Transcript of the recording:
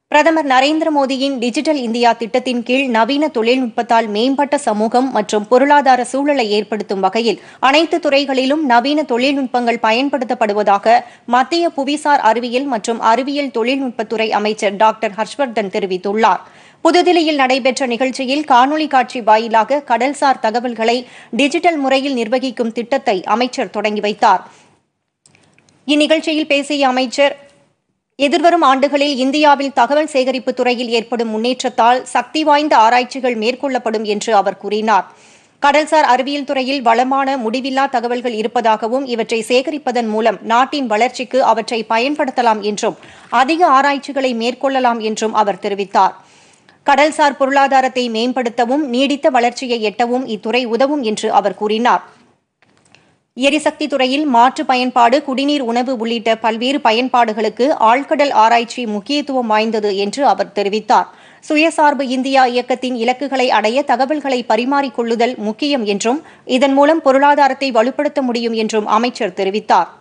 பிரதமர் நரேந்திர மோடியின் digital India திட்டத்தின் கீழ் நவீன தொழில்நுட்பத்தால் மேம்பட்ட சமூகம் மற்றும் பொருளாதார சூழலை ஏற்படுத்தும் வகையில் அனைத்து துறைகளிலும் நவீன தொழில்நுட்பங்கள் பயன்படுத்தப்படுவதாக மத்திய புவிசார் அறிவியல் மற்றும் அறிவியல் தொழில்நுட்பத்துறை அமைச்சர் டாக்டர் ஹர்ஷ்வர்தன் தெரிவித்துள்ளார் புதுதில்லியில் நடைபெற்ற நிகழ்ச்சியில் காணொலி காட்சி வாயிலாக கடல்சார் தகவல்களை டிஜிட்டல் முறையில் நிர்வகிக்கும் திட்டத்தை அமைச்சர் தொடங்கி வைத்தார் இந்நிகழ்ச்சியில் பேசிய அமைச்சர் எதிர்வரும் ஆண்டுகளில் இந்தியாவில் தகவல் சேகரிப்பு துறையில் ஏற்படும் முன்னேற்றத்தால் சக்தி வாய்ந்த ஆராய்ச்சிகள் மேற்கொள்ளப்படும் என்று அவர் கூறினார் கடல்சார் அறிவியல் துறையில் வளமான முடிவில்லா தகவல்கள் இருப்பதாகவும் இவற்றை சேகரிப்பதன் மூலம் நாட்டின் வளர்ச்சிக்கு அவற்றை பயன்படுத்தலாம் என்றும் அதிக ஆராய்ச்சிகளை மேற்கொள்ளலாம் என்றும் அவர் தெரிவித்தார் கடல்சார் பொருளாதாரத்தை மேம்படுத்தவும் நீடித்த வளர்ச்சியை எட்டவும் இத்துறை உதவும் என்று அவர் கூறினார் எரிசக்தி துறையில் மாற்று பயன்பாடு குடிநீர் உணவு உள்ளிட்ட பல்வேறு பயன்பாடுகளுக்கு ஆழ்கடல் ஆராய்ச்சி முக்கியத்துவம் வாய்ந்தது என்று அவர் தெரிவித்தார் சுயசார்பு இந்தியா இயக்கத்தின் இலக்குகளை அடைய தகவல்களை பரிமாறிக்கொள்ளுதல் முக்கியம் என்றும் இதன் மூலம் பொருளாதாரத்தை வலுப்படுத்த முடியும் என்றும் அமைச்சர் தெரிவித்தார்